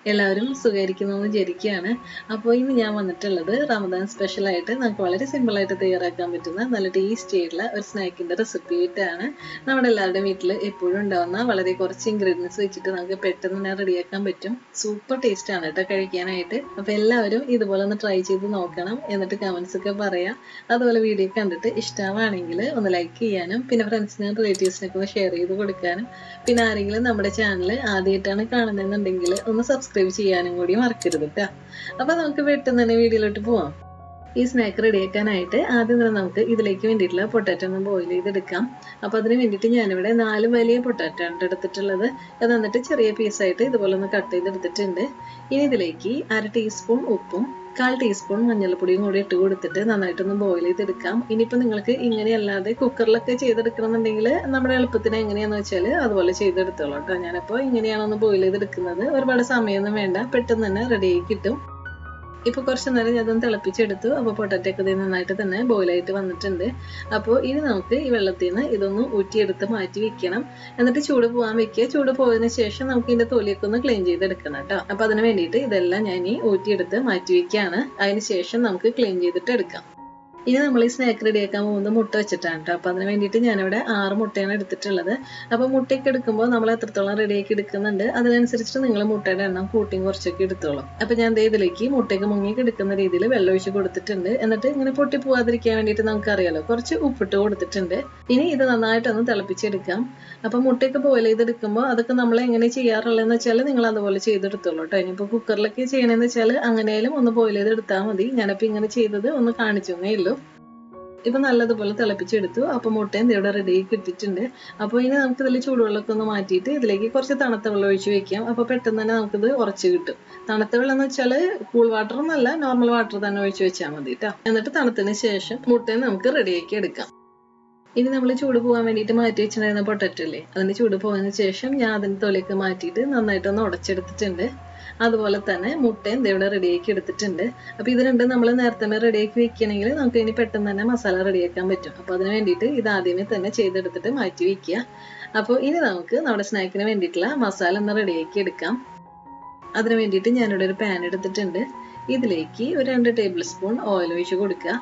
എല്ലാവരും സുഖമായിരിക്കുന്നു എന്ന് വിചാരിക്കുകയാണ് അപ്പോൾ ഇന്ന് ഞാൻ വന്നിട്ടുള്ളത് റമദാൻ സ്പെഷ്യലായിട്ട് നമുക്ക് വളരെ സിമ്പിളായിട്ട് തയ്യാറാക്കാൻ പറ്റുന്ന നല്ല ടേസ്റ്റി ആയിട്ടുള്ള ഒരു സ്നാക്കിൻ്റെ റെസിപ്പി ആയിട്ടാണ് നമ്മുടെ എല്ലാവരുടെയും വീട്ടിൽ എപ്പോഴും ഉണ്ടാവുന്ന വളരെ കുറച്ച് ഇൻഗ്രീഡിയൻസ് വെച്ചിട്ട് നമുക്ക് പെട്ടെന്ന് തന്നെ റെഡിയാക്കാൻ പറ്റും സൂപ്പർ ടേസ്റ്റ് ആണ് കേട്ടോ കഴിക്കാനായിട്ട് അപ്പോൾ എല്ലാവരും ഇതുപോലെ ഒന്ന് ട്രൈ ചെയ്ത് നോക്കണം എന്നിട്ട് കമൻസ് ഒക്കെ പറയാം അതുപോലെ വീഡിയോ കണ്ടിട്ട് ഇഷ്ടമാണെങ്കിൽ ഒന്ന് ലൈക്ക് ചെയ്യാനും പിന്നെ ഫ്രണ്ട്സിനും റിലേറ്റീവ്സിനൊക്കെ ഒന്ന് ഷെയർ ചെയ്ത് കൊടുക്കാനും പിന്നെ ആരെങ്കിലും നമ്മുടെ ചാനൽ ആദ്യമായിട്ടാണ് കാണുന്നതെന്നുണ്ടെങ്കിൽ ഒന്ന് സബ്സ്ക്രൈബ് ചെയ്യാനും കൂടി മറക്കരുത് കേട്ടോ അപ്പൊ നമുക്ക് പെട്ടെന്ന് തന്നെ വീഡിയോയിലോട്ട് പോവാം ഈ സ്നാക്ക് റെഡിയാക്കാനായിട്ട് ആദ്യം തന്നെ നമുക്ക് ഇതിലേക്ക് വേണ്ടിയിട്ടുള്ള പൊട്ടാറ്റോ ഒന്ന് ബോയിൽ ചെയ്തെടുക്കാം അപ്പോൾ അതിന് വേണ്ടിയിട്ട് ഞാനിവിടെ നാല് വലിയ പൊട്ടാറ്റോ ആണ് എടുത്തിട്ടുള്ളത് അത് എന്നിട്ട് ചെറിയ പീസായിട്ട് ഇതുപോലെ ഒന്ന് കട്ട് ചെയ്തെടുത്തിട്ടുണ്ട് ഇനി ഇതിലേക്ക് അര ടീസ്പൂൺ ഉപ്പും കാൽ ടീസ്പൂൺ മഞ്ഞൾപ്പൊടിയും കൂടി ഇട്ട് കൊടുത്തിട്ട് നന്നായിട്ടൊന്ന് ബോയിൽ ചെയ്തെടുക്കാം ഇനിയിപ്പോൾ നിങ്ങൾക്ക് ഇങ്ങനെയല്ലാതെ കുക്കറിലൊക്കെ ചെയ്തെടുക്കണമെന്നുണ്ടെങ്കിൽ നമ്മുടെ എളുപ്പത്തിന് എങ്ങനെയാണെന്ന് വെച്ചാൽ അതുപോലെ ചെയ്തെടുത്തോളാം കേട്ടോ ഞാനിപ്പോൾ ഇങ്ങനെയാണ് ഒന്ന് ബോയിൽ ചെയ്തെടുക്കുന്നത് ഒരുപാട് സമയമൊന്നും വേണ്ട പെട്ടെന്ന് തന്നെ റെഡി ആയി കിട്ടും ഇപ്പോൾ കുറച്ച് നേരം ഞാനതൊന്ന് തിളപ്പിച്ചെടുത്തു അപ്പോൾ പൊട്ടറ്റോ ഒക്കെ നന്നായിട്ട് തന്നെ ബോയിലായിട്ട് വന്നിട്ടുണ്ട് അപ്പോൾ ഇനി നമുക്ക് ഈ വെള്ളത്തിൽ നിന്ന് ഇതൊന്ന് ഊറ്റിയെടുത്ത് മാറ്റി വെക്കണം എന്നിട്ട് ചൂട് പോകാൻ വെക്കുക ചൂട് പോയതിന് ശേഷം നമുക്ക് ഇതിന്റെ തൊലിയൊക്കെ ഒന്ന് ക്ലീൻ ചെയ്തെടുക്കണം കേട്ടോ അപ്പോൾ അതിന് വേണ്ടിയിട്ട് ഇതെല്ലാം ഞാൻ ഈ ഊറ്റിയെടുത്ത് മാറ്റി വെക്കുകയാണ് അതിന് ശേഷം നമുക്ക് ക്ലീൻ ചെയ്തിട്ട് എടുക്കാം ഇനി നമ്മൾ ഈ സ്നാക്ക് റെഡിയാക്കാൻ പോകുന്നത് മുട്ട വെച്ചിട്ടാണ് കേട്ടോ അപ്പോൾ അതിന് വേണ്ടിയിട്ട് ഞാനിവിടെ ആറ് മുട്ടയാണ് എടുത്തിട്ടുള്ളത് അപ്പോൾ മുട്ടയൊക്കെ എടുക്കുമ്പോൾ നമ്മൾ എത്രത്തോളം റെഡിയാക്കി എടുക്കുന്നുണ്ട് അതിനനുസരിച്ചിട്ട് നിങ്ങൾ മുട്ടയുടെ എണ്ണം കൂട്ടിയും കുറച്ചൊക്കെ എടുത്തോളും അപ്പോൾ ഞാൻ ദേ ഇതിലേക്ക് മുട്ടയൊക്കെ മുങ്ങി എടുക്കുന്ന രീതിയിൽ വെള്ളം ഒഴിച്ച് കൊടുത്തിട്ടുണ്ട് എന്നിട്ട് ഇങ്ങനെ പൊട്ടി പോവാതിരിക്കാൻ വേണ്ടിയിട്ട് നമുക്കറിയാലോ കുറച്ച് ഉപ്പിട്ട് കൊടുത്തിട്ടുണ്ട് ഇനി ഇത് നന്നായിട്ടൊന്ന് തിളപ്പിച്ചെടുക്കാം അപ്പോൾ മുട്ടയൊക്കെ ബോയിൽ ചെയ്തെടുക്കുമ്പോൾ അതൊക്കെ നമ്മൾ എങ്ങനെ ചെയ്യാറുള്ളതെന്ന് വെച്ചാൽ നിങ്ങൾ അതുപോലെ ചെയ്തെടുത്തോളൂ കേട്ടോ ഇനിയിപ്പോൾ കുക്കറിലൊക്കെ ചെയ്യണമെന്ന് വെച്ചാൽ അങ്ങനെയാലും ഒന്ന് ബോയിൽ ചെയ്തെടുത്താൽ മതി ഞാനിപ്പോൾ ഇങ്ങനെ ചെയ്തത് ഒന്ന് കാണിച്ചു എന്നേ ഉള്ളൂ ഇപ്പൊ നല്ലതുപോലെ തിളപ്പിച്ചെടുത്തു അപ്പൊ മുട്ടയും ഇവിടെ റെഡി കിട്ടിയിട്ടുണ്ട് അപ്പോൾ ഇനി നമുക്ക് ഇതിൽ ചൂടുവെള്ളമൊക്കെ ഒന്ന് മാറ്റിയിട്ട് ഇതിലേക്ക് കുറച്ച് തണുത്ത വെള്ളം ഒഴിച്ച് വെക്കാം അപ്പൊ പെട്ടെന്ന് തന്നെ നമുക്കിത് ഉറച്ച് കിട്ടും തണുത്ത വെള്ളം എന്ന് വെച്ചാൽ കൂൾ വാട്ടർ എന്നല്ല നോർമൽ വാട്ടർ തന്നെ ഒഴിച്ച് വെച്ചാൽ മതി കേട്ടോ എന്നിട്ട് തണുത്തതിന് ശേഷം മുട്ടയും നമുക്ക് റെഡിയാക്കി എടുക്കാം ഇനി നമ്മൾ ചൂട് പോകാൻ വേണ്ടിയിട്ട് മാറ്റി വെച്ചിട്ടുണ്ടായിരുന്ന പൊട്ടറ്റോ അല്ലേ അതിന്റെ ചൂട് പോയതിന് ശേഷം ഞാൻ അതിന്റെ തൊലിയൊക്കെ മാറ്റിയിട്ട് നന്നായിട്ടൊന്ന് ഉടച്ചെടുത്തിട്ടുണ്ട് അതുപോലെ തന്നെ മുട്ടയും ഇവിടെ റെഡിയാക്കി എടുത്തിട്ടുണ്ട് അപ്പോൾ ഇത് രണ്ടും നമ്മൾ നേരത്തെ തന്നെ റെഡിയാക്കി വെക്കുകയാണെങ്കിൽ നമുക്ക് ഇനി പെട്ടെന്ന് തന്നെ മസാല റെഡിയാക്കാൻ പറ്റും അപ്പോൾ അതിന് വേണ്ടിയിട്ട് ഇത് ആദ്യമേ തന്നെ ചെയ്തെടുത്തിട്ട് മാറ്റി വെക്കുക അപ്പോൾ ഇനി നമുക്ക് നമ്മുടെ സ്നാക്കിന് വേണ്ടിയിട്ടുള്ള മസാല ഒന്ന് റെഡിയാക്കി എടുക്കാം അതിന് വേണ്ടിയിട്ട് ഞാനിവിടെ ഒരു പാൻ എടുത്തിട്ടുണ്ട് ഇതിലേക്ക് ഒരു രണ്ട് ടേബിൾ സ്പൂൺ ഓയിൽ ഒഴിച്ച് കൊടുക്കുക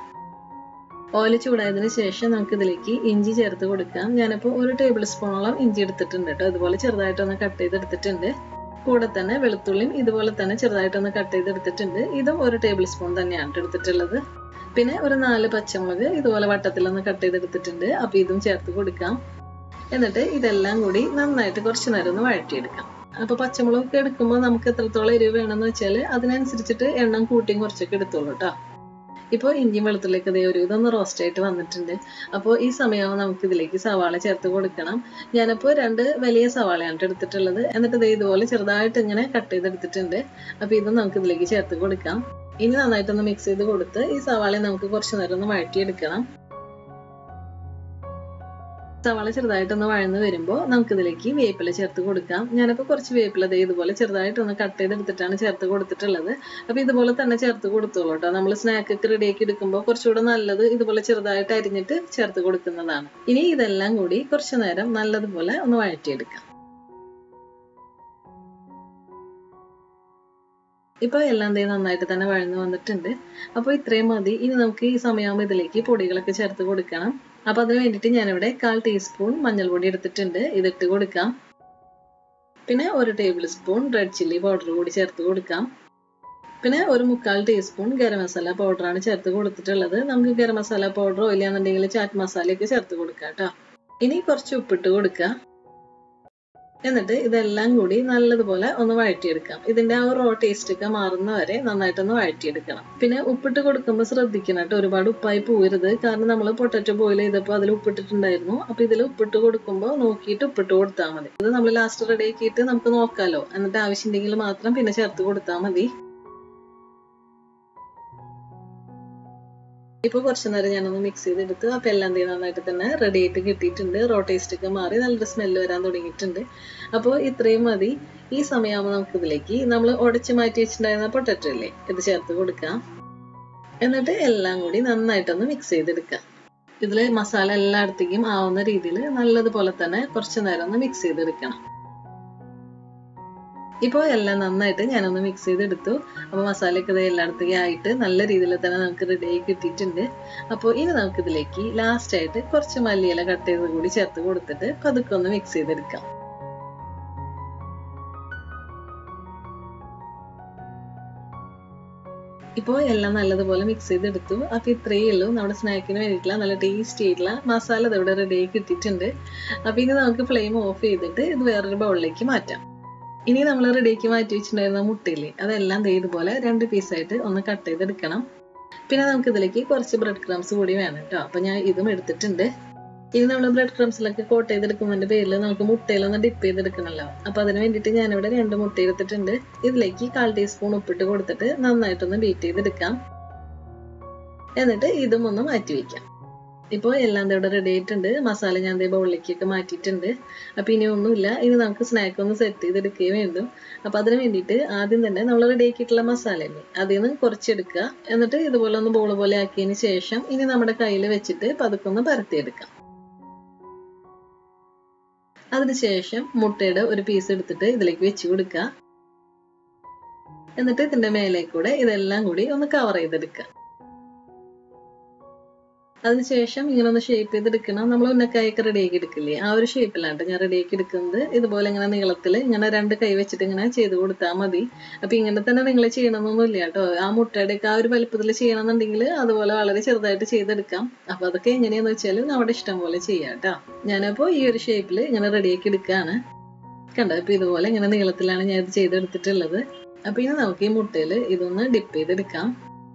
ഓയിൽ ചൂടായതിനു ശേഷം നമുക്ക് ഇതിലേക്ക് ഇഞ്ചി ചേർത്ത് കൊടുക്കാം ഞാനിപ്പോൾ ഒരു ടേബിൾ സ്പൂണോളം ഇഞ്ചി എടുത്തിട്ടുണ്ട് കേട്ടോ അതുപോലെ ചെറുതായിട്ടൊന്ന് കട്ട് ചെയ്തെടുത്തിട്ടുണ്ട് കൂടെ തന്നെ വെളുത്തുള്ളിയും ഇതുപോലെ തന്നെ ചെറുതായിട്ടൊന്ന് കട്ട് ചെയ്തെടുത്തിട്ടുണ്ട് ഇതും ഒരു ടേബിൾ സ്പൂൺ തന്നെയാണ് എടുത്തിട്ടുള്ളത് പിന്നെ ഒരു നാല് പച്ചമുളക് ഇതുപോലെ വട്ടത്തിലൊന്ന് കട്ട് ചെയ്തെടുത്തിട്ടുണ്ട് അപ്പോൾ ഇതും ചേർത്ത് കൊടുക്കാം എന്നിട്ട് ഇതെല്ലാം കൂടി നന്നായിട്ട് കുറച്ച് നേരം ഒന്ന് വഴറ്റിയെടുക്കാം അപ്പോൾ പച്ചമുളകൊക്കെ എടുക്കുമ്പോൾ നമുക്ക് എത്രത്തോളം എരിവ് വേണമെന്ന് വെച്ചാൽ അതിനനുസരിച്ചിട്ട് എണ്ണം കൂട്ടിയും കുറച്ചൊക്കെ എടുത്തോളൂ കേട്ടോ ഇപ്പോൾ ഇഞ്ചിയും വെളുത്തുള്ളിയൊക്കെ ഇതേ ഒരു ഇതൊന്ന് റോസ്റ്റ് ആയിട്ട് വന്നിട്ടുണ്ട് അപ്പോൾ ഈ സമയമാകുമ്പോൾ നമുക്ക് ഇതിലേക്ക് സവാള ചേർത്ത് കൊടുക്കണം ഞാനിപ്പോൾ രണ്ട് വലിയ സവാളയാണ് എടുത്തിട്ടുള്ളത് എന്നിട്ട് ഇതേ ഇതുപോലെ ചെറുതായിട്ട് ഇങ്ങനെ കട്ട് ചെയ്തെടുത്തിട്ടുണ്ട് അപ്പോൾ ഇത് നമുക്ക് ഇതിലേക്ക് ചേർത്ത് കൊടുക്കാം ഇനി നന്നായിട്ടൊന്ന് മിക്സ് ചെയ്ത് കൊടുത്ത് ഈ സവാള നമുക്ക് കുറച്ച് നേരം ഒന്ന് വഴറ്റിയെടുക്കണം സവാള ചെറുതായിട്ടൊന്ന് വഴന്ന് വരുമ്പോൾ നമുക്കിതിലേക്ക് വേപ്പില ചേർത്ത് കൊടുക്കാം ഞാനിപ്പോൾ കുറച്ച് വേപ്പില ദേ ഇതുപോലെ ചെറുതായിട്ടൊന്ന് കട്ട് ചെയ്തെടുത്തിട്ടാണ് ചേർത്ത് കൊടുത്തിട്ടുള്ളത് അപ്പോൾ ഇതുപോലെ തന്നെ ചേർത്ത് കൊടുത്തോളൂ കേട്ടോ നമ്മൾ സ്നാക്ക് ഒക്കെ റെഡിയാക്കി എടുക്കുമ്പോൾ കുറച്ചുകൂടെ നല്ലത് ഇതുപോലെ ചെറുതായിട്ട് അരിഞ്ഞിട്ട് ചേർത്ത് കൊടുക്കുന്നതാണ് ഇനി ഇതെല്ലാം കൂടി കുറച്ച് നേരം നല്ലതുപോലെ ഒന്ന് വഴറ്റിയെടുക്കാം ഇപ്പോൾ എല്ലാം ദേ നന്നായിട്ട് തന്നെ വഴന്നു വന്നിട്ടുണ്ട് അപ്പോൾ ഇത്രയും മതി ഇനി നമുക്ക് ഈ സമയമാകുമ്പോൾ ഇതിലേക്ക് പൊടികളൊക്കെ ചേർത്ത് കൊടുക്കണം അപ്പോൾ അതിന് വേണ്ടിയിട്ട് ഞാനിവിടെ കാൽ ടീസ്പൂൺ മഞ്ഞൾപ്പൊടി എടുത്തിട്ടുണ്ട് ഇതിട്ട് കൊടുക്കാം പിന്നെ ഒരു tablespoon red chilli powder കൂടി ചേർത്ത് കൊടുക്കാം പിന്നെ ഒരു മുക്കാൽ ടീസ്പൂൺ ഗരം മസാല പൗഡറാണ് ചേർത്ത് കൊടുത്തിട്ടുള്ളത് നമുക്ക് ഗരം മസാല പൗഡറോ ഇല്ലാന്നുണ്ടെങ്കിൽ ചാറ്റ് മസാലയൊക്കെ ചേർത്ത് കൊടുക്കാം കേട്ടോ ഇനി കുറച്ച് ഉപ്പിട്ട് കൊടുക്കുക എന്നിട്ട് ഇതെല്ലാം കൂടി നല്ലതുപോലെ ഒന്ന് വഴറ്റിയെടുക്കാം ഇതിന്റെ ആ റോ ടേസ്റ്റ് ഒക്കെ മാറുന്ന വരെ നന്നായിട്ടൊന്ന് വഴറ്റിയെടുക്കണം പിന്നെ ഉപ്പിട്ട് കൊടുക്കുമ്പോൾ ശ്രദ്ധിക്കണം കേട്ടോ ഒരുപാട് ഉപ്പായി പോകരുത് കാരണം നമ്മൾ പൊട്ടറ്റോ ബോയിൽ ചെയ്തപ്പോൾ അതിൽ ഉപ്പിട്ടിട്ടുണ്ടായിരുന്നു അപ്പൊ ഇതിൽ ഉപ്പിട്ട് കൊടുക്കുമ്പോൾ നോക്കിയിട്ട് ഉപ്പിട്ട് കൊടുത്താൽ മതി ഇത് നമ്മൾ ലാസ്റ്റ് റെഡി ആക്കിയിട്ട് നമുക്ക് നോക്കാലോ എന്നിട്ട് ആവശ്യമുണ്ടെങ്കിൽ മാത്രം പിന്നെ ചേർത്ത് കൊടുത്താൽ മതി ഇപ്പോൾ കുറച്ച് നേരം ഞാനൊന്ന് മിക്സ് ചെയ്തെടുത്ത് അപ്പോൾ എല്ലാം തീ നന്നായിട്ട് തന്നെ റെഡി ആയിട്ട് കിട്ടിയിട്ടുണ്ട് റോ ടേസ്റ്റ് ഒക്കെ മാറി നല്ലൊരു സ്മെല്ല് വരാൻ തുടങ്ങിയിട്ടുണ്ട് അപ്പോൾ ഇത്രയും മതി ഈ സമയമാകുമ്പോൾ നമുക്ക് ഇതിലേക്ക് നമ്മൾ ഉടച്ച് മാറ്റി വെച്ചിട്ടുണ്ടായിരുന്ന പൊട്ടറ്റോ ഇല്ലേ ഇത് ചേർത്ത് കൊടുക്കാം എന്നിട്ട് എല്ലാം കൂടി നന്നായിട്ടൊന്ന് മിക്സ് ചെയ്തെടുക്കാം ഇതിൽ മസാല എല്ലായിടത്തേക്കും ആവുന്ന രീതിയിൽ നല്ലതുപോലെ തന്നെ കുറച്ച് നേരം ഒന്ന് മിക്സ് ചെയ്തെടുക്കണം ഇപ്പോൾ എല്ലാം നന്നായിട്ട് ഞാനൊന്ന് മിക്സ് ചെയ്തെടുത്തു അപ്പോൾ മസാലയൊക്കെ ഇത് എല്ലായിടത്തേക്കും ആയിട്ട് നല്ല രീതിയിൽ തന്നെ നമുക്ക് റെഡി ആയി കിട്ടിയിട്ടുണ്ട് അപ്പോൾ ഇനി നമുക്കിതിലേക്ക് ലാസ്റ്റ് ആയിട്ട് കുറച്ച് മല്ലിയില കട്ട് ചെയ്ത് കൂടി ചേർത്ത് കൊടുത്തിട്ട് പതുക്കെ ഒന്ന് മിക്സ് ചെയ്തെടുക്കാം ഇപ്പോൾ എല്ലാം നല്ലതുപോലെ മിക്സ് ചെയ്തെടുത്തു അപ്പോൾ ഇത്രയേ ഉള്ളൂ നമ്മുടെ സ്നാക്കിന് വേണ്ടിയിട്ടുള്ള നല്ല ടേസ്റ്റി ആയിട്ടുള്ള മസാല ഇതിവിടെ റെഡി ആയി കിട്ടിയിട്ടുണ്ട് അപ്പോൾ ഇനി നമുക്ക് ഫ്ലെയിം ഓഫ് ചെയ്തിട്ട് ഇത് വേറൊരു ബൗളിലേക്ക് മാറ്റാം ഇനി നമ്മൾ റെഡിയാക്കി മാറ്റി വെച്ചിട്ടുണ്ടായിരുന്ന മുട്ടയില്ലേ അതെല്ലാം ദേ ഇതുപോലെ രണ്ട് പീസായിട്ട് ഒന്ന് കട്ട് ചെയ്തെടുക്കണം പിന്നെ നമുക്ക് ഇതിലേക്ക് കുറച്ച് ബ്രെഡ് ക്രംസ് കൂടി വേണം കേട്ടോ അപ്പോൾ ഞാൻ ഇതും എടുത്തിട്ടുണ്ട് ഇനി നമ്മൾ ബ്രെഡ് ക്രംസിലൊക്കെ കോട്ട് ചെയ്തെടുക്കുന്നതിന്റെ പേരിൽ നമുക്ക് മുട്ടയിലൊന്ന് ഡിപ്പ് ചെയ്തെടുക്കണമല്ലോ അപ്പൊ അതിന് വേണ്ടിയിട്ട് ഞാനിവിടെ രണ്ട് മുട്ട എടുത്തിട്ടുണ്ട് ഇതിലേക്ക് കാൽ ടീസ്പൂൺ ഉപ്പിട്ട് കൊടുത്തിട്ട് നന്നായിട്ടൊന്ന് ബീറ്റ് ചെയ്തെടുക്കാം എന്നിട്ട് ഇതും ഒന്ന് മാറ്റി വെക്കാം ഇപ്പോൾ എല്ലാം ഇവിടെ റെഡി ആയിട്ടുണ്ട് മസാല ഞാൻ ദേ ബൗളിലേക്കൊക്കെ മാറ്റിയിട്ടുണ്ട് അപ്പൊ ഇനി ഒന്നുമില്ല ഇനി നമുക്ക് സ്നാക്ക് ഒന്ന് സെറ്റ് ചെയ്തെടുക്കുകയും വേണ്ടും അപ്പൊ അതിന് വേണ്ടിയിട്ട് ആദ്യം തന്നെ നമ്മൾ റെഡി ആക്കിയിട്ടുള്ള മസാലയല്ലേ അതിൽ നിന്ന് കുറച്ചെടുക്കുക എന്നിട്ട് ഇതുപോലെ ഒന്ന് ബോൾ പോലെ ആക്കിയതിന് ശേഷം ഇനി നമ്മുടെ കയ്യിൽ വെച്ചിട്ട് പതുക്കെ ഒന്ന് പരത്തിയെടുക്കാം അതിനുശേഷം മുട്ടയുടെ ഒരു പീസ് എടുത്തിട്ട് ഇതിലേക്ക് വെച്ച് കൊടുക്കുക എന്നിട്ട് ഇതിന്റെ മേലെ കൂടെ ഇതെല്ലാം കൂടി ഒന്ന് കവർ ചെയ്തെടുക്കുക അതിനുശേഷം ഇങ്ങനെ ഒന്ന് ഷേപ്പ് ചെയ്തെടുക്കണം നമ്മൾ ഉന്നക്കായൊക്കെ റെഡിയാക്കി എടുക്കില്ലേ ആ ഒരു ഷേപ്പിലാണ് ഞാൻ റെഡിയാക്കി എടുക്കുന്നത് ഇതുപോലെ ഇങ്ങനെ നീളത്തിൽ ഇങ്ങനെ രണ്ട് കൈ വെച്ചിട്ട് ഇങ്ങനെ ചെയ്ത് കൊടുത്താൽ മതി അപ്പൊ ഇങ്ങനെ തന്നെ നിങ്ങൾ ചെയ്യണമെന്നൊന്നുമില്ല കേട്ടോ ആ മുട്ടയുടെയൊക്കെ ആ ഒരു വലുപ്പത്തിൽ ചെയ്യണമെന്നുണ്ടെങ്കിൽ അതുപോലെ വളരെ ചെറുതായിട്ട് ചെയ്തെടുക്കാം അപ്പൊ അതൊക്കെ എങ്ങനെയാന്ന് വെച്ചാൽ നമ്മുടെ ഇഷ്ടം പോലെ ചെയ്യാം കേട്ടോ ഞാനപ്പോ ഈ ഒരു ഷേപ്പിൽ ഇങ്ങനെ റെഡിയാക്കി എടുക്കുകയാണ് കണ്ടോ ഇപ്പൊ ഇതുപോലെ ഇങ്ങനെ നീളത്തിലാണ് ഞാൻ ഇത് ചെയ്തെടുത്തിട്ടുള്ളത് അപ്പൊ ഇനി നമുക്ക് ഈ മുട്ടയിൽ ഇതൊന്ന് ഡിപ്പ് ചെയ്തെടുക്കാം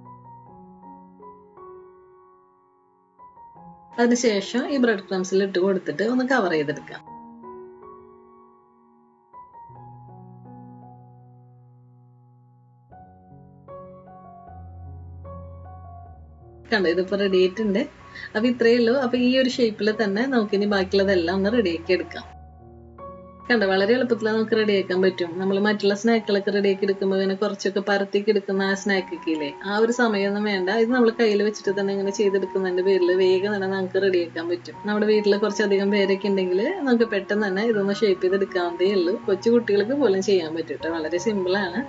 അതിനുശേഷം ഈ ബ്രെഡ് ക്രംസിൽ ഇട്ട് കൊടുത്തിട്ട് ഒന്ന് കവർ ചെയ്തെടുക്കാം കണ്ടോ ഇതിപ്പോ റെഡി ആയിട്ടുണ്ട് അപ്പൊ ഇത്രയേ ഉള്ളൂ അപ്പൊ ഈ ഒരു ഷേപ്പിൽ തന്നെ നമുക്കിനി ബാക്കിയുള്ളതെല്ലാം ഒന്ന് റെഡിയാക്കി എടുക്കാം കണ്ടോ വളരെ എളുപ്പത്തിൽ നമുക്ക് റെഡിയാക്കാൻ പറ്റും നമ്മൾ മറ്റുള്ള സ്നാക്കുകളൊക്കെ റെഡിയാക്കി എടുക്കുമ്പോൾ ഇങ്ങനെ കുറച്ചൊക്കെ പരത്തിക്ക് എടുക്കുന്ന ആ സ്നാക്ക് ഒക്കെ ഇല്ലേ ആ ഒരു സമയമൊന്നും വേണ്ട ഇത് നമ്മൾ കയ്യിൽ വെച്ചിട്ട് തന്നെ ഇങ്ങനെ ചെയ്തെടുക്കുന്നതിന്റെ പേരിൽ വേഗം തന്നെ നമുക്ക് റെഡിയാക്കാൻ പറ്റും നമ്മുടെ വീട്ടിൽ കുറച്ചധികം പേരൊക്കെ ഉണ്ടെങ്കിൽ നമുക്ക് പെട്ടെന്ന് തന്നെ ഇതൊന്ന് ഷേപ്പ് ചെയ്തെടുക്കാവുന്നതേ ഉള്ളൂ കൊച്ചു കുട്ടികൾക്ക് പോലും ചെയ്യാൻ പറ്റും കേട്ടോ വളരെ സിമ്പിൾ ആണ്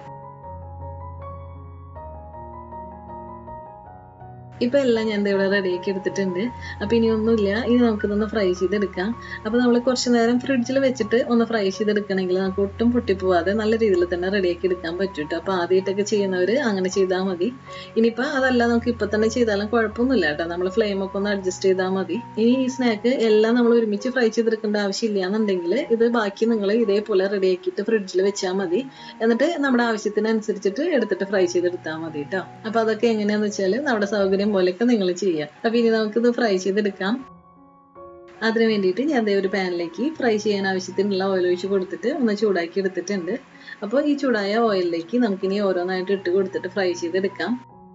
ഇപ്പൊ എല്ലാം ഞാൻ ഇവിടെ റെഡിയാക്കി എടുത്തിട്ടുണ്ട് അപ്പൊ ഇനി ഒന്നുമില്ല ഇനി നമുക്കിതൊന്ന് ഫ്രൈ ചെയ്തെടുക്കാം അപ്പൊ നമ്മൾ കുറച്ച് നേരം ഫ്രിഡ്ജിൽ വെച്ചിട്ട് ഒന്ന് ഫ്രൈ ചെയ്തെടുക്കണമെങ്കിൽ നമുക്ക് ഒട്ടും പൊട്ടിപ്പോവാതെ നല്ല രീതിയിൽ തന്നെ റെഡിയാക്കി എടുക്കാൻ പറ്റും കേട്ടോ അപ്പൊ ആദ്യമായിട്ടൊക്കെ ചെയ്യുന്നവർ അങ്ങനെ ചെയ്താൽ മതി ഇനിയിപ്പോ അതല്ല നമുക്ക് ഇപ്പൊ തന്നെ ചെയ്താലും കുഴപ്പമൊന്നുമില്ല കേട്ടോ നമ്മൾ ഫ്ലെയിം ഒക്കെ ഒന്ന് അഡ്ജസ്റ്റ് ചെയ്താൽ മതി ഇനി ഈ സ്നാക്ക് എല്ലാം നമ്മൾ ഒരുമിച്ച് ഫ്രൈ ചെയ്തെടുക്കേണ്ട ആവശ്യമില്ല എന്നുണ്ടെങ്കിൽ ഇത് ബാക്കി നിങ്ങൾ ഇതേപോലെ റെഡിയാക്കിയിട്ട് ഫ്രിഡ്ജിൽ വെച്ചാൽ മതി എന്നിട്ട് നമ്മുടെ ആവശ്യത്തിനനുസരിച്ചിട്ട് എടുത്തിട്ട് ഫ്രൈ ചെയ്തെടുത്താൽ മതി കേട്ടോ അപ്പൊ അതൊക്കെ എങ്ങനെയാന്ന് വെച്ചാൽ നമ്മുടെ സൗകര്യം പോലെയൊക്കെ നിങ്ങൾ ചെയ്യാം അപ്പൊ ഇനി നമുക്കിത് ഫ്രൈ ചെയ്തെടുക്കാം അതിന് വേണ്ടിയിട്ട് ഞാൻ ദേ ഒരു പാനിലേക്ക് ഫ്രൈ ചെയ്യാൻ ആവശ്യത്തിനുള്ള ഓയിൽ ഒഴിച്ച് കൊടുത്തിട്ട് ഒന്ന് ചൂടാക്കി എടുത്തിട്ടുണ്ട് അപ്പോൾ ഈ ചൂടായ ഓയിലിലേക്ക് നമുക്കിനി ഓരോന്നായിട്ട് ഇട്ട് കൊടുത്തിട്ട് ഫ്രൈ ചെയ്തെടുക്കാം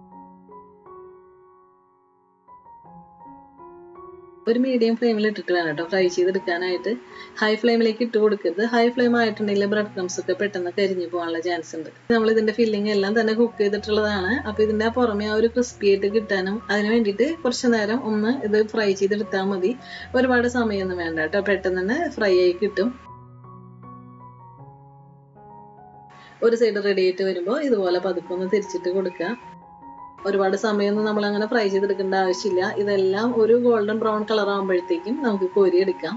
ഒരു മീഡിയം ഫ്ലെയിമിൽ ഇട്ടിട്ട് വേണം കേട്ടോ ഫ്രൈ ചെയ്തെടുക്കാനായിട്ട് ഹൈ ഫ്ലെയിമിലേക്ക് ഇട്ട് കൊടുക്കരുത് ഹൈ ഫ്ലെയിം ആയിട്ടുണ്ടെങ്കിൽ ബ്രെഡ് ക്രംസ് ഒക്കെ പെട്ടെന്ന് കരിഞ്ഞു പോകാനുള്ള ചാൻസ് ഉണ്ട് നമ്മൾ ഇതിന്റെ ഫില്ലിംഗ് എല്ലാം തന്നെ കുക്ക് ചെയ്തിട്ടുള്ളതാണ് അപ്പൊ ഇതിന്റെ പുറമെ ആ ഒരു ക്രിസ്പി ആയിട്ട് കിട്ടാനും അതിന് വേണ്ടിയിട്ട് കുറച്ച് നേരം ഒന്ന് ഇത് ഫ്രൈ ചെയ്തെടുത്താൽ മതി ഒരുപാട് സമയമൊന്നും വേണ്ട കേട്ടോ പെട്ടെന്ന് തന്നെ ഫ്രൈ ആയി കിട്ടും ഒരു സൈഡ് റെഡി ആയിട്ട് വരുമ്പോൾ ഇതുപോലെ പതുക്കെ ഒന്ന് തിരിച്ചിട്ട് കൊടുക്കുക ഒരുപാട് സമയമൊന്നും നമ്മൾ അങ്ങനെ ഫ്രൈ ചെയ്തെടുക്കേണ്ട ആവശ്യമില്ല ഇതെല്ലാം ഒരു ഗോൾഡൻ ബ്രൗൺ കളർ ആകുമ്പോഴത്തേക്കും നമുക്ക് കോരിയെടുക്കാം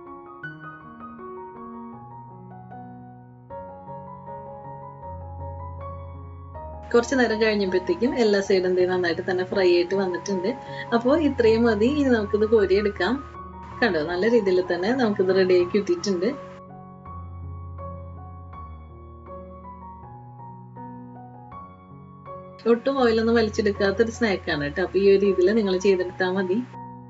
കുറച്ച് നേരം കഴിഞ്ഞപ്പോഴത്തേക്കും എല്ലാ സൈഡും എന്ത് നന്നായിട്ട് തന്നെ ഫ്രൈ ആയിട്ട് വന്നിട്ടുണ്ട് അപ്പോൾ ഇത്രയും മതി ഇനി നമുക്കിത് കോരിയെടുക്കാം കണ്ടോ നല്ല രീതിയിൽ തന്നെ നമുക്കിത് റെഡി ആക്കി കിട്ടിയിട്ടുണ്ട് ഒട്ടും ഓയിലൊന്നും വലിച്ചെടുക്കാത്ത ഒരു സ്നാക്കാണ് കേട്ടോ അപ്പൊ ഈ ഒരു രീതിയിൽ നിങ്ങൾ ചെയ്തെടുത്താൽ മതി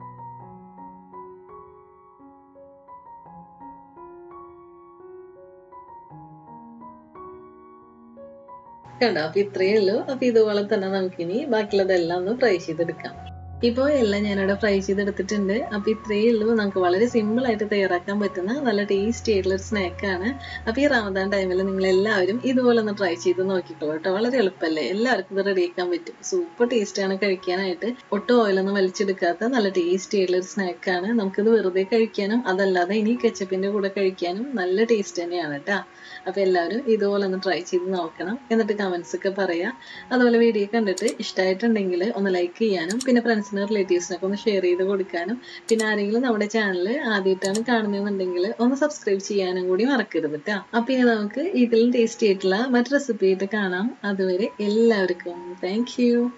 കണ്ടോ അപ്പൊ ഇത്രയേ ഉള്ളൂ അപ്പൊ ഇതുപോലെ തന്നെ നമുക്കിനി ബാക്കിയുള്ളതെല്ലാം ഒന്ന് ഫ്രൈ ചെയ്തെടുക്കാം ഇപ്പോൾ എല്ലാം ഞാനിവിടെ ഫ്രൈ ചെയ്തെടുത്തിട്ടുണ്ട് അപ്പോൾ ഇത്രയേ ഉള്ളൂ നമുക്ക് വളരെ സിമ്പിൾ ആയിട്ട് തയ്യാറാക്കാൻ പറ്റുന്ന നല്ല ടേസ്റ്റി ആയിട്ടുള്ള ഒരു സ്നാക്കാണ് അപ്പോൾ ഈ റമദാൻ ടൈമിൽ നിങ്ങൾ എല്ലാവരും ഇതുപോലെ ഒന്ന് ട്രൈ ചെയ്ത് നോക്കിക്കോളൂ കേട്ടോ വളരെ എളുപ്പമല്ലേ എല്ലാവർക്കും ഇത് റെഡിയാക്കാൻ പറ്റും സൂപ്പർ ടേസ്റ്റ് ആണ് കഴിക്കാനായിട്ട് ഒട്ടും ഓയിലൊന്നും വലിച്ചെടുക്കാത്ത നല്ല ടേസ്റ്റി ആയിട്ടുള്ള ഒരു സ്നാക്കാണ് നമുക്കിത് വെറുതെ കഴിക്കാനും അതല്ലാതെ ഇനി കെച്ചപ്പിന്റെ കൂടെ കഴിക്കാനും നല്ല ടേസ്റ്റ് തന്നെയാണ് കേട്ടോ അപ്പോൾ എല്ലാവരും ഇതുപോലെ ഒന്ന് ട്രൈ ചെയ്ത് നോക്കണം എന്നിട്ട് കമൻസ് ഒക്കെ പറയാം അതുപോലെ വീഡിയോ കണ്ടിട്ട് ഇഷ്ടമായിട്ടുണ്ടെങ്കിൽ ഒന്ന് ലൈക്ക് ചെയ്യാനും പിന്നെ ഫ്രണ്ട്സിനും റിലേറ്റീവ്സിനൊക്കെ ഒന്ന് ഷെയർ ചെയ്ത് കൊടുക്കാനും പിന്നെ ആരെങ്കിലും നമ്മുടെ ചാനൽ ആദ്യമായിട്ടാണ് കാണുന്നതെന്നുണ്ടെങ്കിൽ ഒന്ന് സബ്സ്ക്രൈബ് ചെയ്യാനും കൂടി മറക്കരുത് കേട്ടോ അപ്പോൾ ഇനി നമുക്ക് ഇതിലും ടേസ്റ്റി ആയിട്ടുള്ള മറ്റു റെസിപ്പി ആയിട്ട് കാണാം അതുവരെ എല്ലാവർക്കും താങ്ക്